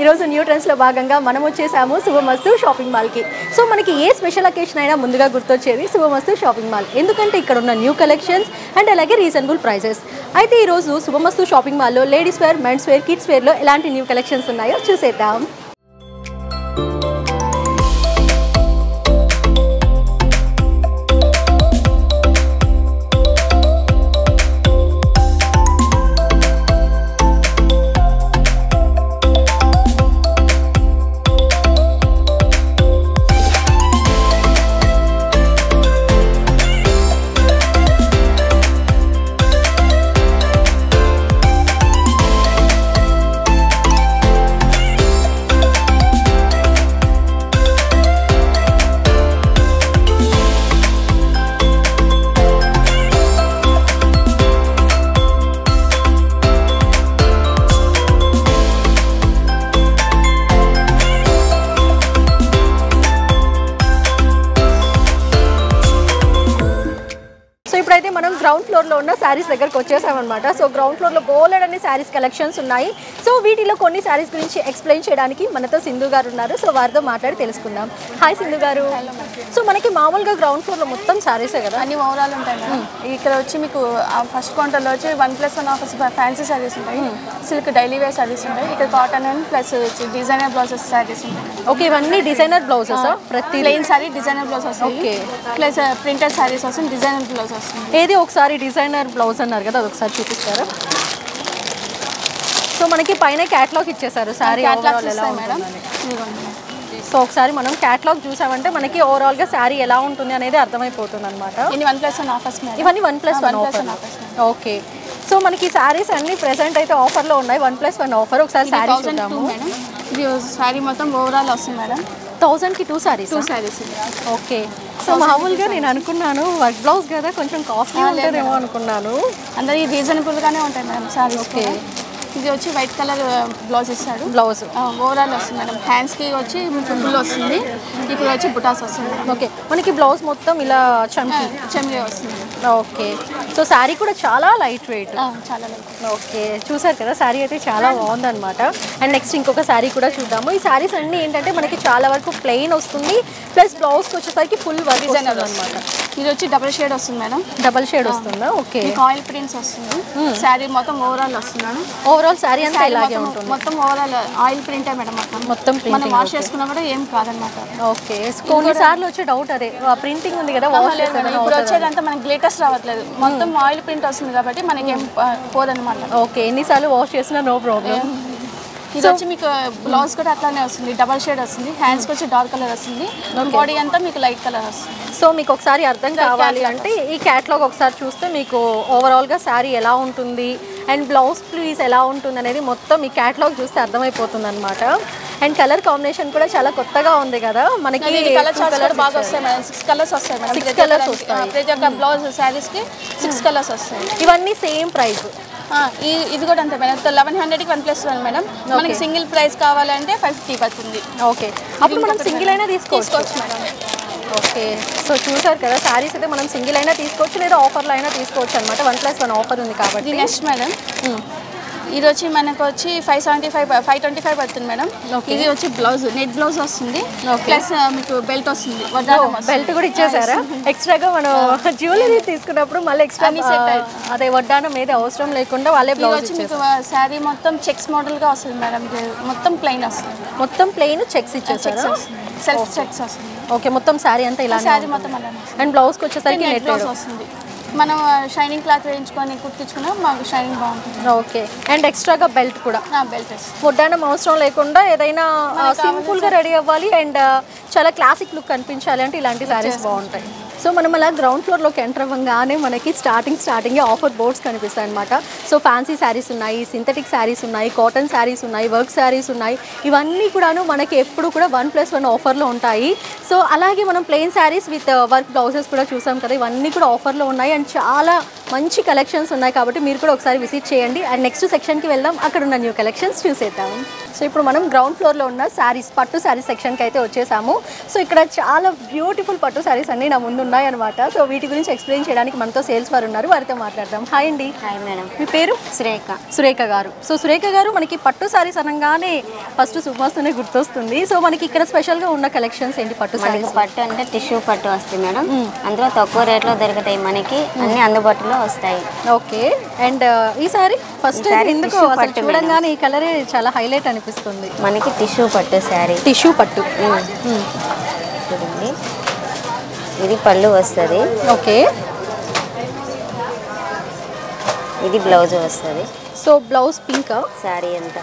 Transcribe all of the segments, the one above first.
ఈరోజు న్యూ ట్రెండ్స్లో భాగంగా మనం వచ్చేసాము శుభమస్తు షాపింగ్ మాల్కి సో మనకి ఏ స్పెషల్ అకేషన్ అయినా ముందుగా గుర్తొచ్చేది శుభమస్తు షాపింగ్ మాల్ ఎందుకంటే ఇక్కడ ఉన్న న్యూ కలెక్షన్స్ అండ్ అలాగే రీజనబుల్ ప్రైజెస్ అయితే ఈరోజు శుభమస్తు షాపింగ్ మాల్లో ladies wear men's wear kids వేర్లో ఎలాంటి న్యూ కలెక్షన్స్ ఉన్నాయో చూసేద్దాం సో ఇప్పుడైతే మనం గ్రౌండ్ ఫ్లోర్లో ఉన్న శారీస్ దగ్గరకు వచ్చేసామన్నమాట సో గ్రౌండ్ ఫ్లోర్లో బోలెడ్ అనే శారీస్ కలెక్షన్స్ ఉన్నాయి సో వీటిలో కొన్ని శారీస్ గురించి ఎక్స్ప్లెయిన్ చేయడానికి మనతో సింధు గారు ఉన్నారు సో వారితో మాట్లాడి తెలుసుకుందాం హాయ్ సింధు గారు సో మనకి మామూలుగా గ్రౌండ్ ఫ్లోర్లో మొత్తం శారీసే కదా అన్ని ఓవరాల్ ఉంటాయి మేడం ఇక్కడ వచ్చి మీకు ఫస్ట్ కౌంటర్లో వచ్చి one plus one offers fancy sarees ఉంటాయి సిల్క్ డైలీ వేర్ శారీస్ ఉంటాయి ఇక్కడ cotton and plus designer blouses sarees ఉంటాయి ఓకే ఇవన్నీ డిజైనర్ బ్లౌజెస్ ప్రతి ప్లెయిన్ శారీ డిజైనర్ బ్లౌజ్ వస్తుంది Okay. ప్లస్ ప్రింటెడ్ శారీస్ వస్తుంది డిజైనర్ బ్లౌజ్ వస్తుంది ఏది ఒకసారి డిజైనర్ బ్లౌజ్ అన్నారు కదా అది ఒకసారి చూపిస్తారా సో మనకి పైన క్యాట్లాగ్ ఇచ్చేసారు శారీ క్యాట్లాగ్స్ ఎలా వస్తాయి మేడం ఉంటుందని ఇదిగోండి సో ఒకసారి మనం క్యాట్లాగ్ చూసామంటే మనకి ఓవరాల్ గా శారీ ఎలా ఉంటుంది అనేది అర్థమైపోతుంది అనమాట ఇన్ని one plus one offers madam ఇవన్నీ one plus one one plus offer one offers. Okay so మనకి శారీస్ అన్ని ప్రెసెంట్ అయితే ఆఫర్ లో ఉన్నాయి వన్ ప్లస్ వన్ ఆఫర్ ఒకసారి శారీ థౌసండ్ టూ చూద్దాము మేడం ఇది శారీ మొత్తం ఓవరాల్ వస్తుంది మేడం థౌసండ్ కి two sarees two sarees okay so మామూలుగా నేను అనుకున్నాను వర్క్ బ్లౌజ్ కదా కొంచెం కాస్ట్లీ ఉంటుందేమో అనుకున్నాను అందరికి రీజనబుల్గానే ఉంటాయి మేడం శారీస్ Okay. ఇది వచ్చి వైట్ కలర్ బ్లౌజ్ ఇస్తాడు బ్లౌజ్ ఓవరాల్ వస్తుంది మేడం హ్యాండ్స్కి వచ్చి మీకు ఫుల్ వస్తుంది ఇప్పుడు వచ్చి బుటాస్ వస్తుంది మేడం ఓకే మనకి బ్లౌజ్ మొత్తం ఇలా చంకి చెమ్లీ వస్తుంది ఓకే సో శారీ కూడా చాలా లైట్ వెయిట్ ఆ, చాలా లైట్ ఓకే చూసారు కదా శారీ అయితే చాలా బాగుందన్నమాట అండ్ నెక్స్ట్ ఇంకొక శారీ కూడా చూద్దాము ఈ శారీస్ అన్నీ ఏంటంటే మనకి చాలా వరకు ప్లెయిన్ వస్తుంది ప్లస్ బ్లౌజ్కి వచ్చేసరికి ఫుల్ వర్క్ డిజైనర్ అనమాట ఇది వచ్చి డబుల్ షేడ్ వస్తుంది మేడం డబల్ షేడ్ వస్తుందా ఓకే మీకు ఆయిల్ ప్రింట్స్ వస్తుంది శారీ మొత్తం ఓవరాల్ వస్తుంది మేడం ఓవరాల్ శారీ అంతా శారీ ఇలాగే మొత్తం ఉంటుంది మొత్తం ఓవరాల్ ఆయిల్ ప్రింటే మేడం మొత్తం మొత్తం మనం ప్రింటింగ్ వాష్ చేసుకున్నా కూడా ఏం కాదనమాట ఓకే కొన్నిసార్లు వచ్చే డౌట్ అదే ప్రింటింగ్ ఉంది కదా వాష్ లేదు మేడం, ఇప్పుడు వచ్చేదంతా మనకి గ్లిటర్స్ రావట్లేదు మొత్తం ఆయిల్ ప్రింట్ వస్తుంది కాబట్టి మనకి ఏం పోదనమాట ఓకే ఎన్నిసార్లు వాష్ చేసినా నో ప్రాబ్లం ఇది వచ్చి మీకు బ్లౌజ్ కూడా అట్లానే వస్తుంది డబల్ షేడ్ వస్తుంది హ్యాండ్స్కి వచ్చి డార్క్ కలర్ వస్తుంది బాడీ అంతా మీకు లైట్ కలర్ వస్తుంది సో మీకు ఒకసారి అర్థం కావాలి అంటే ఈ క్యాట్లాగ్ ఒకసారి చూస్తే మీకు ఓవరాల్గా శారీ ఎలా ఉంటుంది అండ్ బ్లౌజ్ ప్లీజ్ ఎలా ఉంటుంది అనేది మొత్తం ఈ క్యాట్లాగ్ చూస్తే అర్థమైపోతుంది అనమాట అండ్ కలర్ కాంబినేషన్ కూడా చాలా కొత్తగా ఉంది కదా మనకి కలర్ two చార్ట్స్ కూడా colours బాగా వస్తాయి మేడం సిక్స్ కలర్స్ వస్తాయి మేడం Six ప్రతి colours ఒక్క వస్తాయి. దానికి, ఆ, ప్రతి ఒక్క బ్లౌజ్ శారీస్కి సిక్స్ కలర్స్ వస్తాయి ఇవన్నీ సేమ్ ప్రైస్ ఆ, ఈ ఇది కూడా అంతే మేడం లెవెన్ హండ్రెడ్కి వన్ ప్లస్ వన్ మేడం మనకి సింగిల్ ప్రైస్ కావాలంటే ఫైవ్ ఫిఫ్టీ పడుతుంది ఓకే అప్పుడు మనం సింగిల్ అయినా తీసుకోవచ్చు తీసుకోవచ్చు మేడం ఓకే సో చూసారు కదా శారీస్ అయితే మనం సింగిల్ అయినా తీసుకోవచ్చు లేదా ఆఫర్లో అయినా తీసుకోవచ్చు అనమాట వన్ ప్లస్ వన్ ఆఫర్ ఉంది కాబట్టి ఇది నెక్స్ట్ మేడం ఇది వచ్చి మనకు వచ్చి five seventy five five twenty five పడుతుంది మేడం Okay. ఇది వచ్చి బ్లౌజ్ నెట్ బ్లౌజ్ వస్తుంది Okay. ప్లస్ మీకు బెల్ట్ వస్తుంది వడ్డానం వస్తుంది. బెల్ట్ కూడా ఇచ్చేసారా ఎక్స్ట్రాగా మనం జ్యువెలరీ తీసుకున్నప్పుడు మళ్ళీ ఎక్స్ట్రా అన్ని set అయ్యి. అదే వడ్డానం ఏది అవసరం లేకుండా వాళ్ళే ఇది బ్లౌజ్ వచ్చి ఇచ్చేసారు మీకు శారీ మొత్తం చెక్స్ మోడల్ గా వస్తుంది మేడం ఇది మొత్తం ప్లెయిన్ వస్తుంది మొత్తం ప్లెయిన్ చెక్స్ ఇచ్చేసారా సెల్ఫ్ చెక్స్ వస్తుంది ఓకే మొత్తం శారీ అంతా ఇలా శారీ మొత్తం అలానే అండ్ బ్లౌజ్కి వచ్చేసరికి నెట్ నెట్ బ్లౌజ్ వస్తుంది మనం షైనింగ్ క్లాత్ వేయించుకొని కుట్టించుకున్నా మాకు షైనింగ్ బాగుంటుంది ఓకే అండ్ ఎక్స్ట్రాగా బెల్ట్ కూడా బెల్ట్ వస్తుంది వడ్డానం అవసరం లేకుండా ఏదైనా సింపుల్గా రెడీ అవ్వాలి అండ్ చాలా క్లాసిక్ లుక్ కనిపించాలి అంటే ఇలాంటి శారీస్ బాగుంటాయి సో మనం అలా గ్రౌండ్ ఫ్లోర్లోకి ఎంటర్ అవ్వగానే మనకి స్టార్టింగ్ స్టార్టింగ్ ఆఫర్ బోర్డ్స్ కనిపిస్తాయి అనమాట సో ఫ్యాన్సీ శారీస్ ఉన్నాయి సింథటిక్ శారీస్ ఉన్నాయి కాటన్ శారీస్ ఉన్నాయి వర్క్ శారీస్ ఉన్నాయి ఇవన్నీ కూడాను మనకి ఎప్పుడు కూడా వన్ ప్లస్ వన్ ఆఫర్లో ఉంటాయి సో అలాగే మనం plain sarees with work blouses కూడా చూసాం కదా ఇవన్నీ కూడా ఆఫర్లో ఉన్నాయి అండ్ చాలా మంచి కలెక్షన్స్ ఉన్నాయి కాబట్టి మీరు కూడా ఒకసారి విజిట్ చేయండి అండ్ నెక్స్ట్ సెక్షన్కి వెళ్దాం అక్కడ ఉన్న న్యూ కలెక్షన్స్ చూసేద్దాం సో ఇప్పుడు మనం గ్రౌండ్ ఫ్లోర్లో ఉన్న శారీస్ పట్టు శారీస్ సెక్షన్కి అయితే వచ్చేసాము సో ఇక్కడ చాలా బ్యూటిఫుల్ పట్టు శారీస్ అన్ని నా ముందు ఉన్నాయి అనమాట సో వీటి గురించి ఎక్స్ప్లెయిన్ చేయడానికి మనతో సేల్స్ వారు ఉన్నారు వారితో మాట్లాడదాం హాయ్ అండి హాయ్ మేడం మీ పేరు సురేఖ సురేఖ గారు సో సురేఖ గారు మనకి పట్టు సారీస్ అనగానే ఫస్ట్ సుభాస్తోనే గుర్తొస్తుంది సో మనకి ఇక్కడ స్పెషల్గా ఉన్న కలెక్షన్స్ ఏంటి పట్టు మనకి సారీస్ పట్టు అంటే టిష్యూ పట్టు వస్తుంది మేడం అందులో తక్కువ రేట్లో దొరుకుతాయి మనకి అన్ని అందుబాటులో వస్తాయి ఓకే అండ్ ఈ సారీ ఫస్ట్ ఈ saree ఎందుకు tissue అసలు పట్టు చూడంగానే ఈ కలరే చాలా హైలైట్ అనిపిస్తుంది మనకి టిష్యూ పట్టు శారీ టిష్యూ పట్టు చూడండి ఇది పళ్ళు వస్తుంది ఓకే ఇది బ్లౌజ్ వస్తుంది సో బ్లౌజ్ పింక్ శారీ ఎంత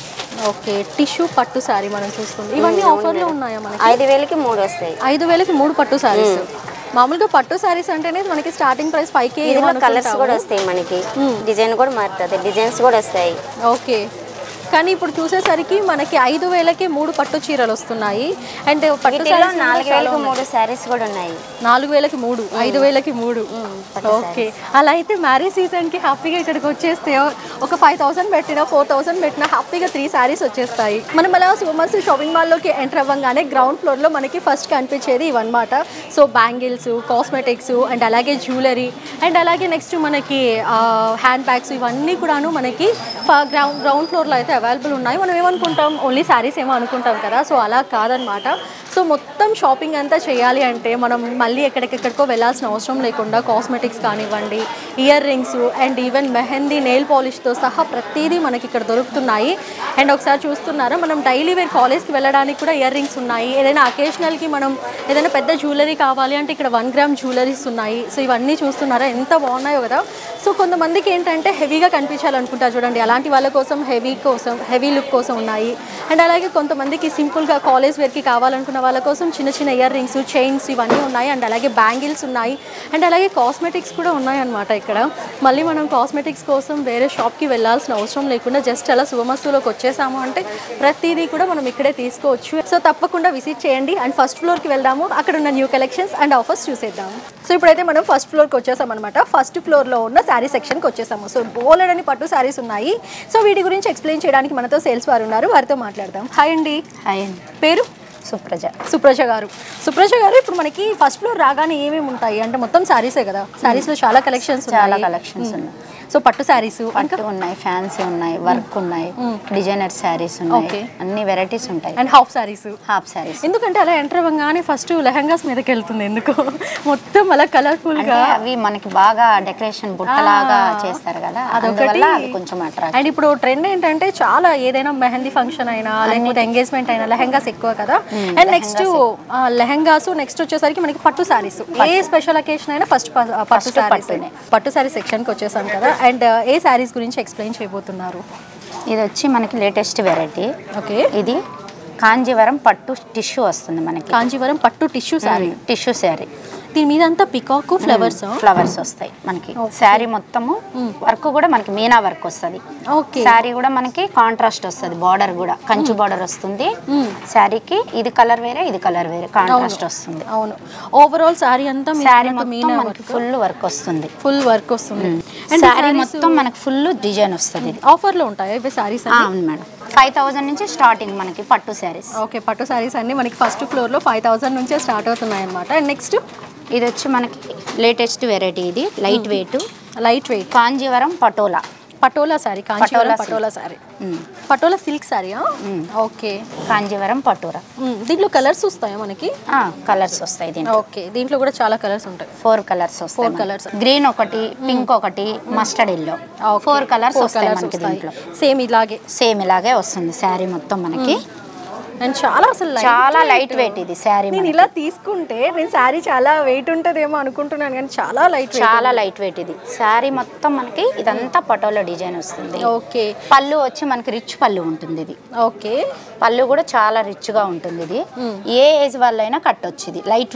ఓకే టిష్యూ పట్టు సారీ మనం చూస్తుంది ఇవన్నీ అవును ఆఫర్లో మేడం. ఉన్నాయా మనకి ఐదు వేలకి మూడు వస్తాయి ఐదు వేలకి మూడు పట్టు సారీస్ మామూలుగా పట్టు సారీస్ అంటేనే మనకి స్టార్టింగ్ ప్రైస్ ఫైవ్ కే ఇందులో కలర్స్ కూడా వస్తాయి మనకి డిజైన్ కూడా మారుతుంది డిజైన్స్ కూడా వస్తాయి ఓకే కానీ ఇప్పుడు చూసేసరికి మనకి ఐదు వేలకి మూడు పట్టు చీరలు వస్తున్నాయి అండ్ పట్టు వీటిలో sarees కూడా నాలుగు చాలా వేలకు ఉన్నాయి. మూడు శారీస్ కూడా ఉన్నాయి నాలుగు వేలకి మూడు ఐదు వేలకి మూడు పట్టు ఓకే అలా అయితే మ్యారేజ్ సీజన్కి హ్యాపీగా ఇక్కడికి వచ్చేస్తే ఒక ఫైవ్ థౌసండ్ పెట్టినా ఫోర్ థౌసండ్ పెట్టినా హ్యాపీగా త్రీ శారీస్ వచ్చేస్తాయి మనం అలా సుమర్స్ షాపింగ్ మాల్లోకి ఎంటర్ అవ్వగానే గ్రౌండ్ ఫ్లోర్లో మనకి ఫస్ట్ కనిపించేది ఇవన్నమాట సో బ్యాంగిల్స్ కాస్మెటిక్స్ అండ్ అలాగే జ్యువెలరీ అండ్ అలాగే నెక్స్ట్ మనకి హ్యాండ్ బ్యాగ్స్ ఇవన్నీ కూడాను మనకి గ్రౌండ్ గ్రౌండ్ ఫ్లోర్లో అయితే అవైలబుల్ ఉన్నాయి మనం ఏమనుకుంటాం ఓన్లీ శారీస్ ఏమో అనుకుంటాం కదా సో అలా కాదనమాట సో మొత్తం షాపింగ్ అంతా చేయాలి అంటే మనం మళ్ళీ ఎక్కడికెక్కడికో వెళ్ళాల్సిన అవసరం లేకుండా కాస్మెటిక్స్ కానివ్వండి earrings and even mehndi nail పాలిష్తో సహా ప్రతిదీ మనకి ఇక్కడ దొరుకుతున్నాయి అండ్ ఒకసారి చూస్తున్నారా మనం డైలీ వేర్ కాలేజ్కి వెళ్ళడానికి కూడా ఇయర్ రింగ్స్ ఉన్నాయి ఏదైనా అకేషనల్కి మనం ఏదైనా పెద్ద జ్యువెలరీ కావాలి అంటే ఇక్కడ వన్ గ్రామ్ జ్యువెలరీస్ ఉన్నాయి సో ఇవన్నీ చూస్తున్నారా ఎంత బాగున్నాయో కదా సో కొంతమందికి ఏంటంటే హెవీగా కనిపించాలనుకుంటారు చూడండి అలాంటి వాళ్ళ కోసం హెవీ కోసం హెవీ లుక్ కోసం ఉన్నాయి అండ్ అలాగే కొంతమందికి సింపుల్గా కాలేజ్ వేర్కి కావాలనుకున్న వాళ్ళ కోసం చిన్న చిన్న ఇయర్ రింగ్స్ చైన్స్ ఇవన్నీ ఉన్నాయి అండ్ అలాగే బ్యాంగిల్స్ ఉన్నాయి అండ్ అలాగే కాస్మెటిక్స్ కూడా ఉన్నాయి అన్నమాట ఇక్కడ మళ్ళీ మనం కాస్మెటిక్స్ కోసం వేరే షాప్కి వెళ్ళాల్సిన అవసరం లేకుండా జస్ట్ అలా శుభమస్తులోకి వచ్చేసాము అంటే ప్రతిదీ కూడా మనం ఇక్కడే తీసుకోవచ్చు సో తప్పకుండా విజిట్ చేయండి అండ్ ఫస్ట్ ఫ్లోర్కి వెళ్దాము అక్కడ ఉన్న న్యూ కలెక్షన్స్ అండ్ ఆఫర్స్ చూసేద్దాం సో ఇప్పుడైతే మనం ఫస్ట్ ఫ్లోర్కి వచ్చేసాం అనమాట ఫస్ట్ ఫ్లోర్లో ఉన్న శారీ సెక్షన్కి వచ్చేసాము సో బోలెడని పట్టు శారీస్ ఉన్నాయి సో వీటి గురించి ఎక్స్ప్లెయిన్ చేయడానికి మనతో సేల్స్ వారు ఉన్నారు వారితో మాట్లాడదాం హాయ్ అండి హాయ్ అండి పేరు సుప్రజ సుప్రజ గారు సుప్రజ గారు ఇప్పుడు మనకి ఫస్ట్ ఫ్లోర్ రాగానే ఏమేమి ఉంటాయి అంటే మొత్తం శారీసే కదా శారీస్ లో చాలా కలెక్షన్స్ చాలా collections ఉన్నాయి. సో పట్టు శారీస్ పట్టు ఉన్నాయి ఫ్యాన్సీ ఉన్నాయి వర్క్ ఉన్నాయి డిజైనర్ శారీస్ ఉన్నాయి Okay. అన్ని వెరైటీస్ ఉంటాయి and half sarees half sarees ఎందుకంటే అలా ఎంటర్ అవ్వగానే ఫస్ట్ లెహంగాస్ మీదకి వెళ్తుంది ఎందుకు మొత్తం అలా కలర్ఫుల్ అంటే గా అవి మనకి బాగా డెకరేషన్ బుట్టలాగా చేస్తారు కదా అందువల్ల అవి కొంచెం అట్రాక్ట్ అండ్ ఇప్పుడు ట్రెండ్ ఏంటంటే చాలా ఏదైనా మెహందీ ఫంక్షన్ అయినా లేకపోతే ఎంగేజ్మెంట్ అయినా లెహంగాస్ ఎక్కువ కదా అండ్ నెక్స్ట్ లెహంగాస్ నెక్స్ట్ వచ్చేసరికి మనకి పట్టు శారీస్ ఏ స్పెషల్ అకేషన్ అయినా ఫస్ట్ పట్టు శారీస్ పట్టునే. పట్టు శారీ సెక్షన్కి వచ్చేసాం కదా అండ్ ఏ శారీస్ గురించి ఎక్స్ప్లెయిన్ చేయబోతున్నారు ఇది వచ్చి మనకి లేటెస్ట్ వెరైటీ ఓకే ఇది కాంజీవరం పట్టు టిష్యూ వస్తుంది మనకి కాంజీవరం పట్టు టిష్యూ శారీ టిష్యూ శారీ దీని మీద అంతా పికాక్ ఫ్లవర్స్ ఫ్లవర్స్ వస్తాయి మనకి శారీ మొత్తము వర్క్ కూడా మనకి మీనా వర్క్ వస్తుంది ఓకే శారీ కూడా మనకి కాంట్రాస్ట్ వస్తుంది బార్డర్ కూడా కంచు బార్డర్ వస్తుంది శారీకి ఇది కలర్ వేరే ఇది కలర్ వేరే కాంట్రాస్ట్ వస్తుంది అవును ఓవరాల్ శారీ అంతా శారీ మొత్తం మనకి ఫుల్ వర్క్ వస్తుంది ఫుల్ వర్క్ వస్తుంది అండ్ శారీ మొత్తం మనకి ఫుల్ డిజైన్ వస్తుంది ఇది ఆఫర్ లో ఉంటాయి ఇవి శారీస్ ఆ, అవును మేడం ఫైవ్ థౌజండ్ నుంచి స్టార్టింగ్ మనకి పట్టు శారీస్ ఓకే పట్టు శారీస్ అన్ని మనకి ఫస్ట్ ఫ్లోర్ లో ఫైవ్ థౌసండ్ నుంచే స్టార్ట్ అవుతున్నాయి అనమాట అండ్ నెక్స్ట్ ఇది వచ్చి మనకి లేటెస్ట్ వెరైటీ ఇది light weight light weight Kanjeevaram Patola Patola saree Kanchivaram Patola Patola saree Patola silk saree okay Kanjeevaram Patola దీంట్లో కలర్స్ వస్తాయా మనకి కలర్స్ వస్తాయి దీంట్లో ఓకే దీంట్లో కూడా చాలా కలర్స్ ఉంటాయి ఫోర్ కలర్స్ వస్తాయి Four మనకి. colours. గ్రీన్ ఒకటి పింక్ ఒకటి మస్టర్డ్ ఎల్లో ఫోర్ కలర్స్ వస్తాయి కలర్స్ మనకి వస్తాయి దీంట్లో సేమ్ ఇలాగే సేమ్ ఇలాగే వస్తుంది శారీ మొత్తం మనకి అండ్ చాలా అసలు light చాలా weight. లైట్ వెయిట్ ఇది శారీ నేను ఇలా తీసుకుంటే నేను శారీ చాలా వెయిట్ ఉంటుందేమో అనుకుంటున్నాను కానీ చాలా లైట్ చాలా లైట్ వెయిట్ ఇది శారీ మొత్తం మనకి ఇదంతా పటోలా డిజైన్ వస్తుంది ఓకే పళ్ళు వచ్చి మనకి రిచ్ పళ్ళు ఉంటుంది ఇది ఓకే పళ్ళు కూడా చాలా రిచ్ గా ఉంటుంది ఇది ఏ ఏజ్ వాళ్ళైనా కట్టొచ్చు ఇది లైట్ వెయిట్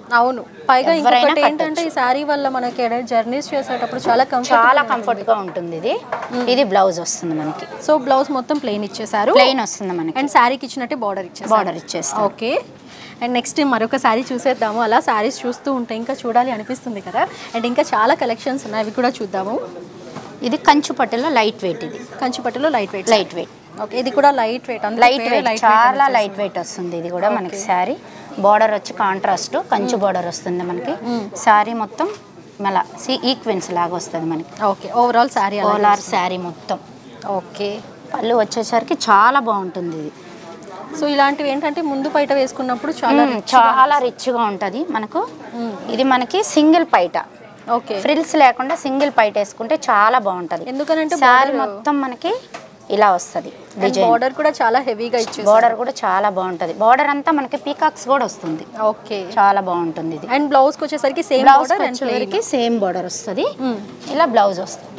అవును పైగా ఎవరైనా ఇంకొకటి ఏంటంటే ఈ శారీ వల్ల మనకి జర్నీస్ చేసేటప్పుడు చాలా కంఫర్ట్ చాలా కంఫర్ట్ గా ఉంటుంది ఇది ఇది బ్లౌజ్ వస్తుంది మనకి సో బ్లౌజ్ మొత్తం ప్లెయిన్ ఇచ్చేసారు ప్లెయిన్ వస్తుంది మనకి అండ్ శారీకి ఇచ్చినట్టే బార్డర్ ఇచ్చేసారు బార్డర్ ఇచ్చేస్తాం ఓకే అండ్ నెక్స్ట్ మరొక శారీ చూసేద్దాము అలా శారీస్ చూస్తూ ఉంటే ఇంకా చూడాలి అనిపిస్తుంది కదా అండ్ ఇంకా చాలా కలెక్షన్స్ ఉన్నాయి అవి కూడా చూద్దాము ఇది కంచు పట్టులో లైట్ వెయిట్ ఇది కంచిపట్టులో light weight light weight okay ఇది కూడా లైట్ వెయిట్ లైట్ వెయిట్ చాలా లైట్ వెయిట్ వస్తుంది ఇది కూడా మనకి శారీ బార్డర్ వచ్చి కాంట్రాస్ట్ కంచు బార్డర్ వస్తుంది మనకి శారీ మొత్తం మళ్ళా సి ఈక్వెన్స్ లాగా వస్తుంది మనకి ఓకే ఓవరాల్ శారీ పోలార్ శారీ మొత్తం ఓకే పళ్ళు వచ్చేసరికి చాలా బాగుంటుంది ఇది సో ఇలాంటివి ఏంటంటే ముందు బయట వేసుకున్నప్పుడు చాలా మ్మ్, చాలా రిచ్గా ఉంటుంది మనకు ఇది మనకి సింగిల్ పైట ఓకే ఫ్రిల్స్ లేకుండా సింగిల్ పైట వేసుకుంటే చాలా బాగుంటుంది ఎందుకనంటే శారీ మొత్తం మనకి ఇలా వస్తుంది డిజైన్ బార్డర్ కూడా చాలా హెవీగా ఇచ్చేసి బార్డర్ కూడా చాలా బాగుంటుంది బార్డర్ అంతా మనకి పీకాక్స్ కూడా వస్తుంది ఓకే చాలా బాగుంటుంది ఇది అండ్ బ్లౌజ్కి వచ్చేసరికి same blouse border and plain వచ్చేసరికి సేమ్ బార్డర్ వస్తుంది ఇలా బ్లౌజ్ వస్తుంది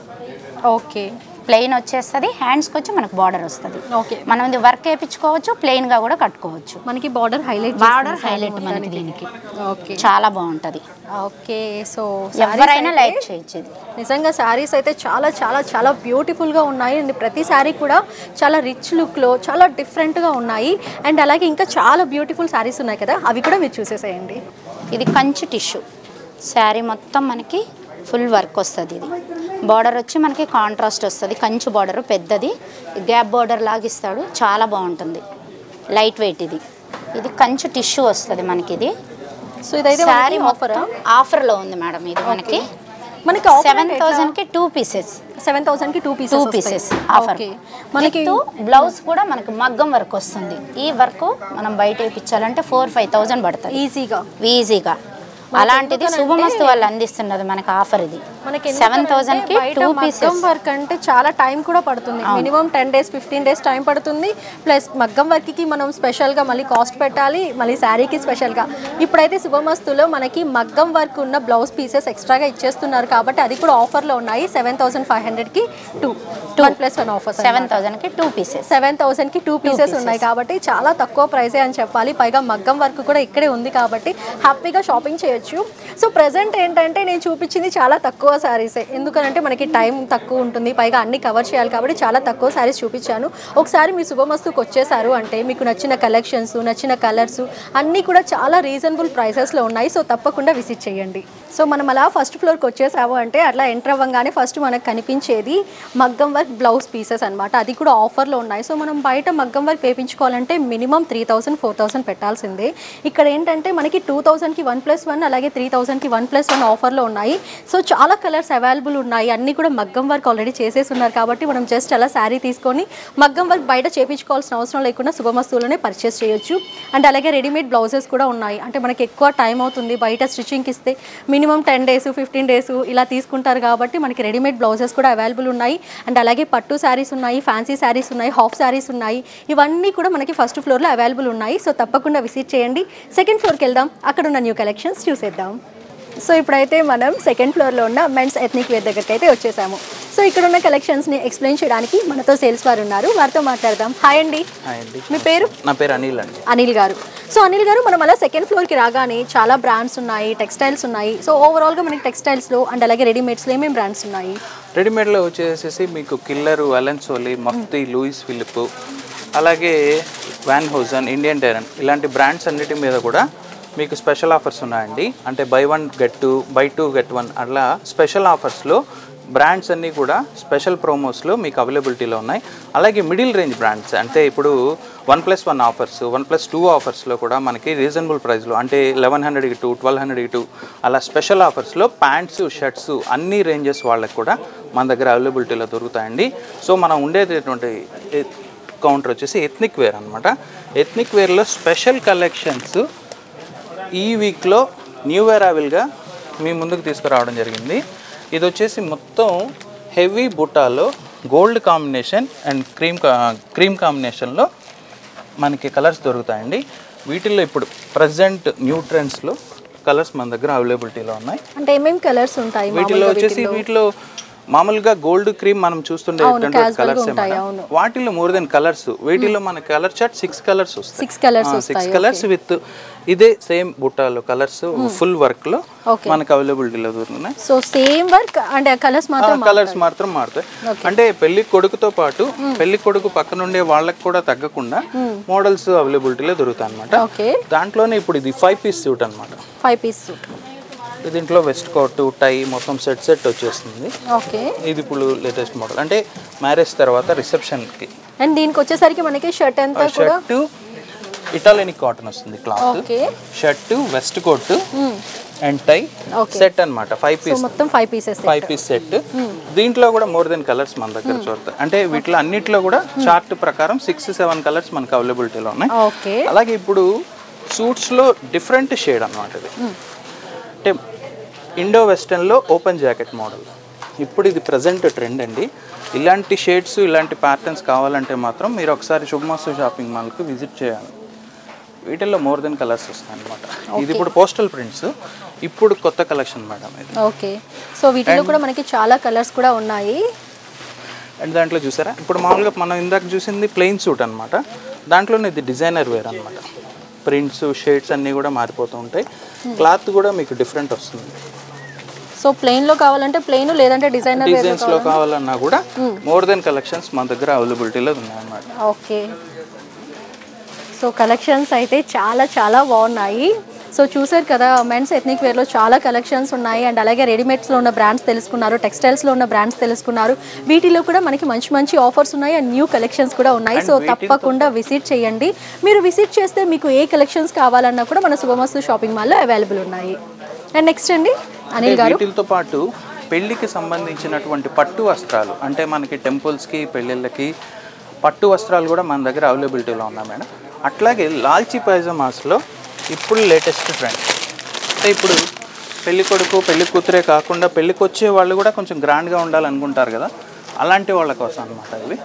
ఓకే ప్లెయిన్ వచ్చేస్తుంది హ్యాండ్స్కి వచ్చి మనకు బార్డర్ వస్తుంది ఓకే మనం ఇది వర్క్ వేయించుకోవచ్చు ప్లెయిన్ గా కూడా కట్టుకోవచ్చు మనకి బార్డర్ హైలైట్ బార్డర్ హైలైట్ మనకి దీనికి ఓకే చాలా బాగుంటుంది ఓకే సో ఎవరైనా లైక్ చేయొచ్చు ఇది నిజంగా శారీస్ అయితే చాలా చాలా చాలా బ్యూటిఫుల్గా ఉన్నాయి అండ్ ప్రతి శారీ కూడా చాలా రిచ్ లుక్లో చాలా డిఫరెంట్గా ఉన్నాయి అండ్ అలాగే ఇంకా చాలా బ్యూటిఫుల్ శారీస్ ఉన్నాయి కదా అవి కూడా మీరు చూసేసేయండి ఇది కంచు టిష్యూ శారీ మొత్తం మనకి ఫుల్ వర్క్ వస్తుంది ఇది బార్డర్ వచ్చి మనకి కాంట్రాస్ట్ వస్తుంది కంచు బార్డర్ పెద్దది గ్యాప్ బార్డర్ లాగా ఇస్తాడు చాలా బాగుంటుంది లైట్ వెయిట్ ఇది ఇది కంచు టిష్యూ వస్తుంది మనకి ఇది సో ఇదైతే శారీ ఆఫర్ మొత్తం ఆఫర్లో ఉంది మేడం ఇది మనకి మనకి సెవెన్ థౌజండ్కి టూ పీసెస్ సెవెన్ థౌసండ్కి two two pieces pieces offer okay మనకి బ్లౌజ్ కూడా మనకి మగ్గం వర్క్ వస్తుంది ఈ వర్క్ మనం బయట వేయించాలంటే ఫోర్ ఫైవ్ థౌజండ్ పడుతుంది ఈజీగా ఈజీగా అలాంటిది శుభమస్తు వాళ్ళు అందిస్తున్నది మనకి ఆఫర్ ఇది మనకి సెవెన్ థౌజండ్ కి టూ పీసెస్ మగ్గం వర్క్ అంటే చాలా టైం కూడా పడుతుంది minimum ten days fifteen days time పడుతుంది ప్లస్ మగ్గం వర్క్కి మనం స్పెషల్గా మళ్ళీ కాస్ట్ పెట్టాలి మళ్ళీ శారీకి స్పెషల్గా ఇప్పుడైతే శుభమస్తులో మనకి మగ్గం వర్క్ ఉన్న బ్లౌజ్ పీసెస్ ఎక్స్ట్రాగా ఇచ్చేస్తున్నారు కాబట్టి అది కూడా ఆఫర్లో ఉన్నాయి సెవెన్ థౌసండ్ ఫైవ్ హండ్రెడ్కి two one plus one offer seven thousand కి టూ పీసెస్ సెవెన్ థౌసండ్కి టూ పీసెస్ ఉన్నాయి కాబట్టి చాలా తక్కువ ప్రైసే అని చెప్పాలి పైగా మగ్గం వర్క్ కూడా ఇక్కడే ఉంది కాబట్టి హ్యాపీగా షాపింగ్ చేయొచ్చు సో ప్రజెంట్ ఏంటంటే నేను చూపించింది చాలా తక్కువ శారీసే ఎందుకనంటే మనకి టైం తక్కువ ఉంటుంది పైగా అన్ని కవర్ చేయాలి కాబట్టి చాలా తక్కువ శారీస్ చూపించాను ఒకసారి మీ శుభమస్తుకు వచ్చేసారు అంటే మీకు నచ్చిన కలెక్షన్స్ నచ్చిన కలర్స్ అన్నీ కూడా చాలా రీజనబుల్ ప్రైసెస్లో ఉన్నాయి సో తప్పకుండా విజిట్ చేయండి సో మనం అలా ఫస్ట్ ఫ్లోర్కి వచ్చేసాము అంటే అట్లా ఎంటర్ అవ్వగానే ఫస్ట్ మనకు కనిపించేది మగ్గం వర్క్ బ్లౌజ్ పీసెస్ అనమాట అది కూడా ఆఫర్లో ఉన్నాయి సో మనం బయట మగ్గం వర్క్ వేయించుకోవాలంటే minimum three thousand four thousand పెట్టాల్సిందే ఇక్కడ ఏంటంటే మనకి టూ థౌసండ్కి వన్ ప్లస్ వన్ అలాగే త్రీ థౌసండ్కి వన్ ప్లస్ వన్ ఆఫర్లో ఉన్నాయి సో చాలా కలర్స్ అవైలబుల్ ఉన్నాయి అన్నీ కూడా మగ్గం వర్క్ ఆల్రెడీ చేసేసి ఉన్నారు కాబట్టి మనం జస్ట్ అలా శారీ తీసుకొని మగ్గం వర్క్ బయట చేయించుకోవాల్సిన అవసరం లేకుండా శుభమస్తువులోనే పర్చేస్ చేయొచ్చు అండ్ అలాగే రెడీమేడ్ బ్లౌజెస్ కూడా ఉన్నాయి అంటే మనకి ఎక్కువ టైం అవుతుంది బయట స్టిచ్చింగ్కి ఇస్తే minimum ten days fifteen days ఇలా తీసుకుంటారు కాబట్టి మనకి రెడీమేడ్ బ్లౌజెస్ కూడా అవైలబుల్ ఉన్నాయి అండ్ అలాగే పట్టు శారీస్ ఉన్నాయి ఫ్యాన్సీ శారీస్ ఉన్నాయి హాఫ్ శారీస్ ఉన్నాయి ఇవన్నీ కూడా మనకి ఫస్ట్ ఫ్లోర్లో అవైలబుల్ ఉన్నాయి సో తప్పకుండా విజిట్ చేయండి సెకండ్ ఫ్లోర్కి వెళ్దాం అక్కడ ఉన్న న్యూ కలెక్షన్స్ చూసేద్దాం సో ఇప్పుడైతే మనం సెకండ్ ఫ్లోర్లో ఉన్న మెన్స్ ఎథ్నిక్ వేర్ దగ్గరికి అయితే వచ్చేసాము సో ఇక్కడ ఉన్న కలెక్షన్స్ని ఎక్స్ప్లెయిన్ చేయడానికి మనతో సేల్స్ వారు ఉన్నారు వారితో మాట్లాడదాం హాయ్ అండి హాయ్ అండి మీ పేరు నా పేరు అనిల్ అండి అనిల్ గారు సో అనిల్ గారు మనం అలా సెకండ్ ఫ్లోర్కి రాగానే చాలా బ్రాండ్స్ ఉన్నాయి టెక్స్టైల్స్ ఉన్నాయి సో ఓవరాల్గా మనకి టెక్స్టైల్స్లో అండ్ అలాగే రెడీమేడ్స్లో ఏమేమి బ్రాండ్స్ ఉన్నాయి రెడీమేడ్లో వచ్చేసేసి మీకు Killer Allen Solly Mufti Louis Philippe అలాగే వ్యాన్ హౌజన్ ఇండియన్ టైరన్ ఇలాంటి బ్రాండ్స్ అన్నిటి మీద కూడా మీకు స్పెషల్ ఆఫర్స్ ఉన్నాయండి అంటే buy one get two buy two get one అట్లా స్పెషల్ ఆఫర్స్లో బ్రాండ్స్ అన్నీ కూడా స్పెషల్ ప్రోమోస్లో మీకు అవైలబిలిటీలో ఉన్నాయి అలాగే మిడిల్ రేంజ్ బ్రాండ్స్ అంటే ఇప్పుడు one plus one offers one plus two ఆఫర్స్లో కూడా మనకి రీజనబుల్ ప్రైస్లో అంటే లెవెన్ హండ్రెడ్కి టూ ట్వెల్వ్ హండ్రెడ్కి టూ అలా స్పెషల్ ఆఫర్స్లో ప్యాంట్స్ షర్ట్స్ అన్ని రేంజెస్ వాళ్ళకి కూడా మన దగ్గర అవైలబిలిటీలో దొరుకుతాయండి సో మనం ఉండేటటువంటి కౌంటర్ వచ్చేసి ఎథ్నిక్ వేర్ అనమాట ఎథ్నిక్ వేర్లో స్పెషల్ కలెక్షన్స్ ఈ వీక్లో న్యూ అరైవల్గా మీ ముందుకు తీసుకురావడం జరిగింది ఇది వచ్చేసి మొత్తం హెవీ బుటాలో gold combination and cream cream కాంబినేషన్లో మనకి కలర్స్ దొరుకుతాయండి వీటిల్లో ఇప్పుడు ప్రజెంట్ న్యూ ట్రెండ్స్లో కలర్స్ మన దగ్గర అవైలబిలిటీలో ఉన్నాయి అంటే ఏమేమి కలర్స్ ఉంటాయి వీటిలో వచ్చేసి వీటిలో మామూలుగా గోల్డ్ క్రీమ్ మనం చూస్తుండే అవును, casual గా కలర్స్ ఉంటాయి, అవును. వాటిలో మోర్ దెన్ కలర్స్ వీటిలో మన కలర్ చార్ట్ సిక్స్ కలర్స్ వస్తాయి six colours six colours with ఇదే సేమ్ బుట్టాలు కలర్స్ ఫుల్ వర్క్ లో Okay. మనకు అవైలబిలిటీలో దొరుకుతున్నాయి so same work and colours మాత్రం కలర్స్ మాత్రం మారుతాయి అంటే పెళ్లి కొడుకుతో పాటు పెళ్లి కొడుకు పక్కన ఉండే వాళ్ళకి కూడా తగ్గకుండా మోడల్స్ అవైలబిలిటీలో దొరుకుతాయి అనమాట ఓకే దాంట్లోనే ఇప్పుడు ఇది ఫైవ్ పీస్ సూట్ అనమాట ఫైవ్ పీస్ సూట్ దీంట్లో వెస్ట్ కోట్ టై మొత్తం సెట్ సెట్ వచ్చేస్తుంది ఓకే ఇది ఇప్పుడు లేటెస్ట్ మోడల్ అంటే మ్యారేజ్ తర్వాత రిసెప్షన్కి అండ్ దీనికి వచ్చేసరికి మనకి షర్ట్ అంతా కూడా షర్ట్ ఇటాలియన్ కాటన్ వస్తుంది cloth okay shirt waistcoat and tie set అన్నమాట ఫైవ్ సో పీస్ మొత్తం five pieces five piece set దీంట్లో కూడా మోర్ దెన్ కలర్స్ మన దగ్గర చూడతాయి అంటే వీటిలో అన్నిట్లో కూడా చార్ట్ ప్రకారం సిక్స్ సెవెన్ కలర్స్ మనకు అవైలబిలిటీలో ఉన్నాయి ఓకే అలాగే ఇప్పుడు సూట్స్లో డిఫరెంట్ షేడ్ అన్నమాట ఇది అంటే ఇండో వెస్టర్న్లో ఓపెన్ జాకెట్ మోడల్ ఇప్పుడు ఇది ప్రజెంట్ ట్రెండ్ అండి ఇలాంటి షేడ్స్ ఇలాంటి ప్యాటర్న్స్ కావాలంటే మాత్రం మీరు ఒకసారి శుభమస్తు షాపింగ్ మాల్కి విజిట్ చేయాలి వీటిల్లో మోర్ దెన్ కలర్స్ వస్తాయి అనమాట ఇది ఇప్పుడు పోస్టల్ ప్రింట్స్ ఇప్పుడు కొత్త కలెక్షన్ మేడం ఇది ఓకే సో వీటిలో కూడా మనకి చాలా కలర్స్ కూడా ఉన్నాయి అండ్ దాంట్లో చూసారా ఇప్పుడు మామూలుగా మనం ఇందాక చూసింది ప్లెయిన్ సూట్ అనమాట దాంట్లోనే ఇది డిజైనర్ వేర్ అనమాట ప్రింట్స్ షేడ్స్ అన్నీ కూడా మారిపోతూ ఉంటాయి క్లాత్ కూడా మీకు డిఫరెంట్ వస్తుంది సో ప్లెయిన్ లో కావాలంటే ప్లెయిన్ లేదంటే డిజైనర్ డిజైన్స్ లో కావాలన్నా కూడా మోర్ దెన్ కలెక్షన్స్ మన దగ్గర అవైలబిలిటీలో ఉన్నాయన్నమాట ఓకే సో కలెక్షన్స్ అయితే చాలా చాలా బాగున్నాయి సో చూసారు కదా మెన్స్ ఎథ్నిక్ వేర్లో చాలా కలెక్షన్స్ ఉన్నాయి అండ్ అలాగే రెడీమేడ్స్లో ఉన్న బ్రాండ్స్ తెలుసుకున్నారు టెక్స్టైల్స్లో ఉన్న బ్రాండ్స్ తెలుసుకున్నారు వీటిలో కూడా మనకి మంచి మంచి ఆఫర్స్ ఉన్నాయి అండ్ న్యూ కలెక్షన్స్ కూడా ఉన్నాయి సో తప్పకుండా విజిట్ చేయండి మీరు విజిట్ చేస్తే మీకు ఏ కలెక్షన్స్ కావాలన్నా కూడా మన శుభమస్తు షాపింగ్ మాల్లో అవైలబుల్ ఉన్నాయి అండ్ నెక్స్ట్ అండి అనిల్ గారు వీటితో పాటు పెళ్లికి సంబంధించినటువంటి పట్టు వస్త్రాలు అంటే మనకి టెంపుల్స్కి పెళ్ళిళ్ళకి పట్టు వస్త్రాలు కూడా మన దగ్గర అవైలబిలిటీలో ఉన్నాయి మేడం అట్లాగే లాల్చీ పైజమాస్లో ఇప్పుడు లేటెస్ట్ ట్రెండ్ అంటే ఇప్పుడు పెళ్లి కొడుకు పెళ్లి కూతురే కాకుండా పెళ్ళికి వచ్చే వాళ్ళు కూడా కొంచెం గ్రాండ్గా ఉండాలనుకుంటారు కదా అలాంటి వాళ్ళ కోసం అనమాట ఇవి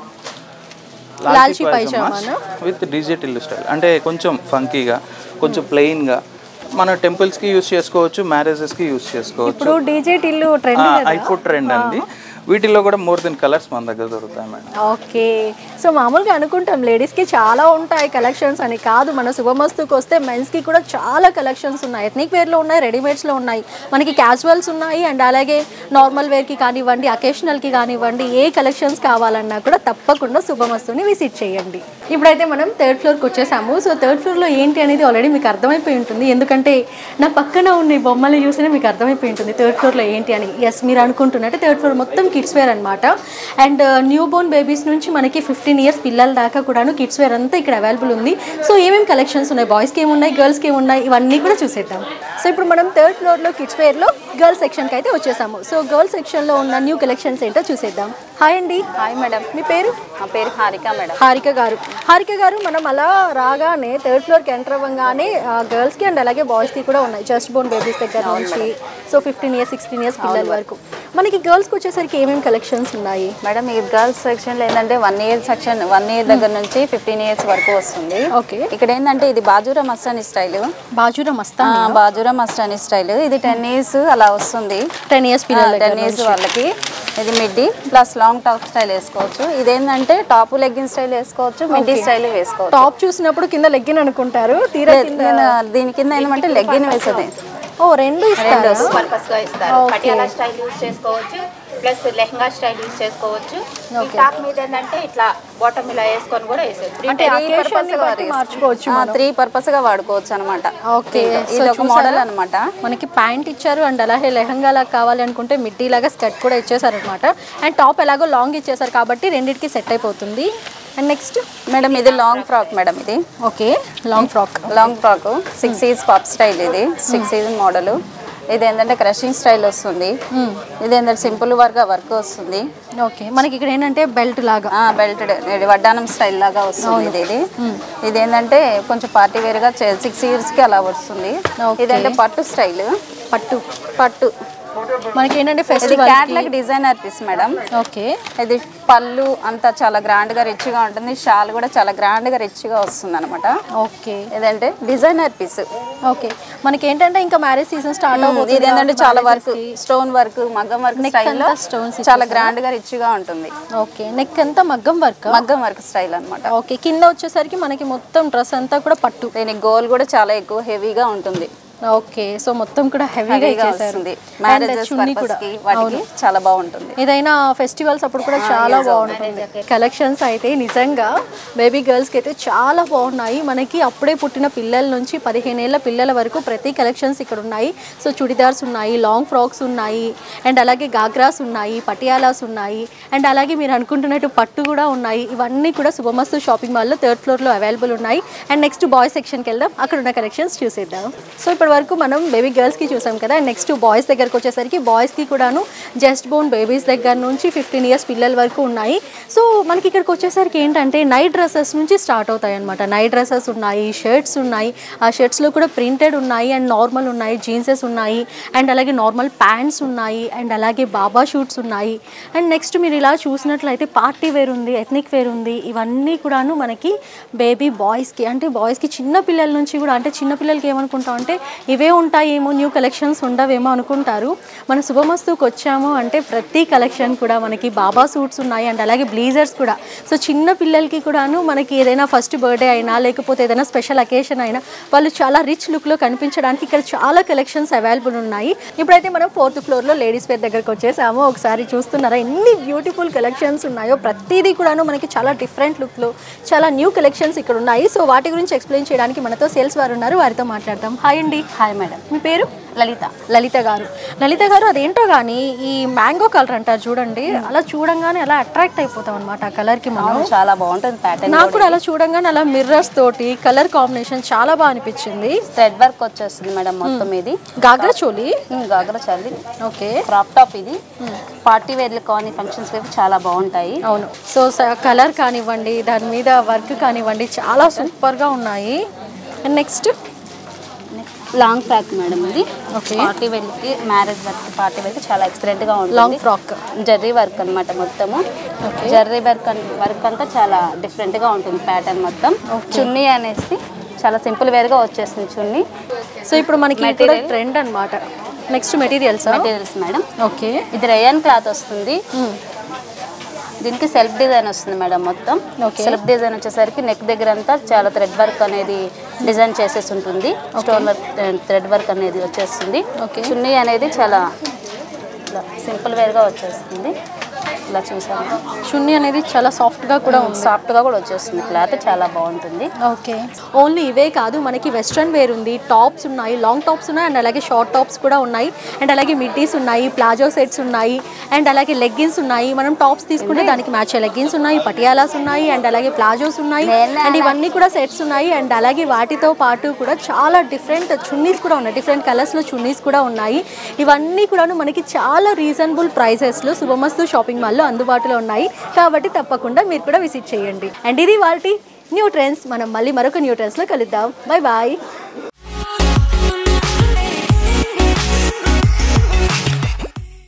లాల్చీ పైజామానా? విత్ డిజిటల్ స్టైల్ అంటే కొంచెం ఫంకీగా కొంచెం ప్లెయిన్గా మన టెంపుల్స్కి యూస్ చేసుకోవచ్చు మ్యారేజెస్కి యూస్ చేసుకోవచ్చు ఇప్పుడు డీజే టిల్లు ట్రెండ్ ఆ, ఇప్పుడు ట్రెండ్ అండి వీటిల్లో కూడా మోర్ దెన్ కలర్స్ మన దగ్గర దొరుకుతాయి మేడం ఓకే సో మామూలుగా అనుకుంటాం లేడీస్కి చాలా ఉంటాయి కలెక్షన్స్ అని కాదు మన శుభమస్తుకి వస్తే మెన్స్కి కూడా చాలా కలెక్షన్స్ ఉన్నాయి ఎథ్నిక్ వేర్లో ఉన్నాయి రెడీమేడ్స్లో ఉన్నాయి మనకి క్యాజువల్స్ ఉన్నాయి అండ్ అలాగే నార్మల్ వేర్కి కానివ్వండి అకేషనల్కి కానివ్వండి ఏ కలెక్షన్స్ కావాలన్నా కూడా తప్పకుండా శుభమస్తుని విజిట్ చేయండి ఇప్పుడైతే మనం థర్డ్ ఫ్లోర్కి వచ్చేసాము సో థర్డ్ ఫ్లోర్లో ఏంటి అనేది ఆల్రెడీ మీకు అర్థమైపోయి ఉంటుంది ఎందుకంటే నా పక్కన ఉన్న ఈ బొమ్మలు చూసినా మీకు అర్థమైపోయి ఉంటుంది థర్డ్ ఫ్లోర్లో ఏంటి అని ఎస్ మీరు అనుకుంటున్నట్టు థర్డ్ ఫ్లోర్ మొత్తం కిడ్స్ వేర్ అనమాట అండ్ న్యూ బోర్న్ బేబీస్ నుంచి మనకి ఫిఫ్టీన్ ఇయర్స్ పిల్లల దాకా కూడాను కిడ్స్ వేర్ అంతా ఇక్కడ అవైలబుల్ ఉంది సో ఏమేమి కలెక్షన్స్ ఉన్నాయి బాయ్స్కి ఏమున్నాయి గర్ల్స్కి ఏమున్నాయి ఇవన్నీ కూడా చూసేద్దాం సో ఇప్పుడు మనం థర్డ్ ఫ్లోర్లో కిడ్స్ వేర్లో గర్ల్స్ సెక్షన్కి అయితే వచ్చేసాము సో గర్ల్స్ సెక్షన్లో ఉన్న న్యూ కలెక్షన్స్ ఏంటో చూసేద్దాం హాయ్ అండి హాయ్ మేడం మీ పేరు నా పేరు హారిక మేడం హారిక గారు హారిక గారు మనం అలా రాగానే థర్డ్ ఫ్లోర్కి ఎంటర్ అవ్వగానే గర్ల్స్కి అండ్ అలాగే బాయ్స్కి కూడా ఉన్నాయి జస్ట్ బోన్ బేబీస్ దగ్గర నుంచి so fifteen years sixteen years పిల్లల వరకు మనకి గర్ల్స్కి వచ్చేసరికి ఏమేమి కలెక్షన్స్ ఉన్నాయి మేడం ఈ గర్ల్స్ సెక్షన్లో ఏంటంటే one year section one year దగ్గర నుంచి ఫిఫ్టీన్ ఇయర్స్ వరకు వస్తుంది ఓకే ఇక్కడ ఏంటంటే ఇది బాజూరా మస్తాని స్టైల్ బాజూరా మస్తా బాజూరా మస్తాని స్టైల్ ఇది టెన్ ఇయర్స్ అలా వస్తుంది టెన్ ఇయర్స్ పిల్లల టెన్ ఇయర్స్ వాళ్ళకి ఇది middy plus long top style వేసుకోవచ్చు ఇదేంటంటే టాప్ లెగ్గిన్ స్టైల్ వేసుకోవచ్చు మిడ్డీ స్టైల్ వేసుకోవచ్చు టాప్ చూసినప్పుడు కింద లెగ్గిన్ అనుకుంటారు తీరా కింద కింద- దీని కింద ఏంటంటే లెగ్గిన్ వేసేది ఓ రెండు ఇస్తారా పర్పస్ గా ఇస్తారు పటియాలా స్టైల్ యూజ్ చేసుకోవచ్చు ప్లస్ లెహంగా స్టైల్ యూజ్ చేసుకోవచ్చు ఈ టాప్ మీద ఏంటంటే ఇట్లా బాటమ్ ఇలా వేసుకొని కూడా వేసేది అంటే అకేషన్ బట్టి మార్చుకోవచ్చు త్రీ పర్పస్ గా వాడుకోవచ్చు అనమాట ఓకే ఇది ఒక మోడల్ అనమాట మనకి ప్యాంట్ ఇచ్చారు అండ్ అలాగే లెహంగా లాగా కావాలి అనుకుంటే మిడ్డీ లాగా స్కర్ట్ కూడా ఇచ్చేసారు అనమాట అండ్ టాప్ ఎలాగో లాంగ్ ఇచ్చేసారు కాబట్టి రెండింటికి సెట్ అయిపోతుంది అండ్ నెక్స్ట్ మేడం ఇది లాంగ్ ఫ్రాక్ మేడం ఇది okay long frock long frock six is puff style ఇది సిక్స్ ఈజ్ మోడల్ ఇది ఏంటంటే క్రషింగ్ స్టైల్ వస్తుంది ఇది ఏంటంటే సింపుల్ వర్క్ వర్క్ వస్తుంది ఓకే మనకి ఇక్కడ ఏంటంటే బెల్ట్ లాగా బెల్టెడ్ ఇది వడ్డానం స్టైల్ లాగా వస్తుంది ఇది ఇది ఇది ఏంటంటే కొంచెం పార్టీ వేర్ గా సిక్స్ ఇయర్స్ కి అలా వస్తుంది Okay. ఇదంటే పట్టు స్టైల్ పట్టు పట్టు మనకి ఏంటంటే ఇది festival catalogue designer piece madam okay ఇది పళ్ళు అంతా చాలా గ్రాండ్ గా రిచ్ గా ఉంటుంది షాల్ కూడా చాలా గ్రాండ్ గా రిచ్ గా వస్తుంది అనమాట ఓకే ఇదంటే డిజైనర్ పీస్ ఓకే మనకి ఏంటంటే ఇంకా మ్యారేజ్ సీజన్ స్టార్ట్ అవుతుంది ఇది ఏంటంటే చాలా వర్క్ స్టోన్ వర్క్ మగ్గం వర్క్ Neck స్టైల్లో అంతా stones చాలా గ్రాండ్ గా రిచ్ గా ఉంటుంది ఓకే నెక్ అంతా మగ్గం వర్క్ మగ్గం వర్క్ స్టైల్ అన్నమాట ఓకే కింద వచ్చేసరికి మనకి మొత్తం డ్రెస్ అంతా కూడా పట్టు దీని గోల్ కూడా చాలా ఎక్కువ హెవీగా ఉంటుంది ఓకే సో మొత్తం కూడా హెవీగా హెవీగా ఇచ్చేసారు వస్తుంది And మ్యారేజెస్ చున్నీ పర్పస్ కూడా కి వాటికి చాలా బాగుంటుంది ఏదైనా ఫెస్టివల్స్ అప్పుడు కూడా చాలా బాగుంటుంది కలెక్షన్స్ అయితే నిజంగా బేబీ గర్ల్స్కి అయితే చాలా బాగున్నాయి మనకి అప్పుడే పుట్టిన పిల్లల నుంచి పదిహేను ఏళ్ళ పిల్లల వరకు ప్రతి కలెక్షన్స్ ఇక్కడ ఉన్నాయి సో చుడిదార్స్ ఉన్నాయి లాంగ్ ఫ్రాక్స్ ఉన్నాయి అండ్ అలాగే గాగ్రాస్ ఉన్నాయి పటియాలాస్ ఉన్నాయి అండ్ అలాగే మీరు అనుకుంటున్నట్టు పట్టు కూడా ఉన్నాయి ఇవన్నీ కూడా శుభమస్తు షాపింగ్ మాల్లో థర్డ్ ఫ్లోర్లో అవైలబుల్ ఉన్నాయి అండ్ నెక్స్ట్ బాయ్స్ సెక్షన్కి వెళ్దాం అక్కడ ఉన్న కలెక్షన్స్ చూసేద్దాం సో ఇప్పటి వరకు మనం బేబీ గర్ల్స్కి చూసాం కదా నెక్స్ట్ బాయ్స్ దగ్గరకు వచ్చేసరికి బాయ్స్కి కూడాను జస్ట్ బోన్ బేబీస్ దగ్గర నుంచి ఫిఫ్టీన్ ఇయర్స్ పిల్లల వరకు ఉన్నాయి సో మనకి ఇక్కడికి వచ్చేసరికి ఏంటంటే నైట్ డ్రెస్సెస్ నుంచి స్టార్ట్ అవుతాయి అనమాట నైట్ డ్రెస్సెస్ ఉన్నాయి షర్ట్స్ ఉన్నాయి ఆ షర్ట్స్లో కూడా ప్రింటెడ్ ఉన్నాయి అండ్ నార్మల్ ఉన్నాయి జీన్సెస్ ఉన్నాయి అండ్ అలాగే నార్మల్ ప్యాంట్స్ ఉన్నాయి అండ్ అలాగే బాబా షూట్స్ ఉన్నాయి అండ్ నెక్స్ట్ మీరు ఇలా చూసినట్లయితే పార్టీ వేర్ ఉంది ఎథ్నిక్ వేర్ ఉంది ఇవన్నీ కూడాను మనకి బేబీ బాయ్స్కి అంటే బాయ్స్కి చిన్న పిల్లల నుంచి కూడా అంటే చిన్న పిల్లలకి ఏమనుకుంటాం అంటే ఇవే ఉంటాయేమో న్యూ కలెక్షన్స్ ఉండవేమో అనుకుంటారు మన శుభమస్తుకు వచ్చాము అంటే ప్రతి కలెక్షన్ కూడా మనకి బాబా సూట్స్ ఉన్నాయి అండ్ అలాగే బ్లీజర్స్ కూడా సో చిన్న పిల్లలకి కూడాను మనకి ఏదైనా ఫస్ట్ బర్త్డే అయినా లేకపోతే ఏదైనా స్పెషల్ అకేషన్ అయినా వాళ్ళు చాలా రిచ్ లుక్లో కనిపించడానికి ఇక్కడ చాలా కలెక్షన్స్ అవైలబుల్ ఉన్నాయి ఇప్పుడైతే మనం ఫోర్త్ ఫ్లోర్లో లేడీస్ వేర్ దగ్గరకు వచ్చేసాము ఒకసారి చూస్తున్నారా ఎన్ని బ్యూటిఫుల్ కలెక్షన్స్ ఉన్నాయో ప్రతిదీ కూడాను మనకి చాలా డిఫరెంట్ లుక్లో చాలా న్యూ కలెక్షన్స్ ఇక్కడ ఉన్నాయి సో వాటి గురించి ఎక్స్ప్లెయిన్ చేయడానికి మనతో సేల్స్ వారు ఉన్నారు వారితో మాట్లాడతాం హాయ్ అండి హాయ్ మేడం మీ పేరు లలిత లలిత గారు లలిత గారు అదేంటో కానీ ఈ మ్యాంగో కలర్ అంటారు చూడండి అలా చూడంగానే అలా అట్రాక్ట్ అయిపోతాం అనమాట ఆ కలర్కి మనం అవును చాలా బాగుంటుంది ప్యాటర్న్ నాకు కూడా అలా చూడంగానే అలా మిర్రర్స్ తోటి కలర్ కాంబినేషన్ చాలా బాగా అనిపించింది థ్రెడ్ వర్క్ వచ్చేస్తుంది మేడం మొత్తం ఇది గాగ్రా చోలి ఉమ్, గాగ్రా చాలి ఓకే క్రాప్ టాప్ ఇది పార్టీ వేర్లు కానీ ఫంక్షన్స్ వేర్ చాలా బాగుంటాయి అవును సో కలర్ కానివ్వండి దాని మీద వర్క్ కానివ్వండి చాలా సూపర్గా ఉన్నాయి and next long frock madam ఇది Okay. పార్టీ వేర్కి మ్యారేజ్ వర్క్ పార్టీ వేర్కి చాలా ఎక్సలెంట్ గా ఉంటుంది లాంగ్ ఫ్రాక్ జర్రీ వర్క్ అన్నమాట మొత్తము జర్రీ వర్క్ అన్- వర్క్ అంతా చాలా డిఫరెంట్ గా ఉంటుంది ప్యాటర్న్ మొత్తం చున్నీ అనేసి చాలా సింపుల్ వేర్ గా వచ్చేస్తుంది చున్నీ సో ఇప్పుడు మనకి ఇది కూడా ట్రెండ్ అనమాట next materials materials madam okay ఇది రేయన్ క్లాత్ వస్తుంది దీనికి సెల్ఫ్ డిజైన్ వస్తుంది మేడం మొత్తం Okay. సెల్ఫ్ డిజైన్ వచ్చేసరికి నెక్ దగ్గర అంతా చాలా థ్రెడ్ వర్క్ అనేది డిజైన్ చేసేసి ఉంటుంది స్టోన్ వర్క్ థ్రెడ్ వర్క్ అనేది వచ్చేస్తుంది Okay. చున్నీ అనేది చాలా సింపుల్ వేర్గా వచ్చేస్తుంది ఇలా చూసాము చున్నీ అనేది చాలా సాఫ్ట్గా కూడా ఉంది సాఫ్ట్గా కూడా వచ్చేస్తుంది క్లాత్ చాలా బాగుంటుంది ఓకే ఓన్లీ ఇవే కాదు మనకి వెస్ట్రన్ వేర్ ఉంది టాప్స్ ఉన్నాయి లాంగ్ టాప్స్ ఉన్నాయి అండ్ అలాగే షార్ట్ టాప్స్ కూడా ఉన్నాయి అండ్ అలాగే మిడ్డీస్ ఉన్నాయి ప్లాజో సెట్స్ ఉన్నాయి అండ్ అలాగే లెగ్గిన్స్ ఉన్నాయి మనం టాప్స్ తీసుకుంటే దానికి మ్యాచ్ లెగ్గిన్స్ ఉన్నాయి పటియాలాస్ ఉన్నాయి అండ్ అలాగే ప్లాజోస్ ఉన్నాయి అండ్ ఇవన్నీ కూడా సెట్స్ ఉన్నాయి అండ్ అలాగే వాటితో పాటు కూడా చాలా డిఫరెంట్ చున్నీస్ కూడా ఉన్నాయి డిఫరెంట్ కలర్స్లో చున్నీస్ కూడా ఉన్నాయి ఇవన్నీ కూడా మనకి చాలా రీజనబుల్ ప్రైసెస్లో శుభమస్తు షాపింగ్ మాల్లో అందుబాటులో ఉన్నాయి కాబట్టి తప్పకుండా మీరు కూడా విజిట్ చేయండి అండ్ ఇది వాళ్ళ న్యూ ట్రెండ్స్ మనం మళ్ళీ మరొక న్యూ ట్రెండ్స్లో కలుద్దాం బాయ్ బాయ్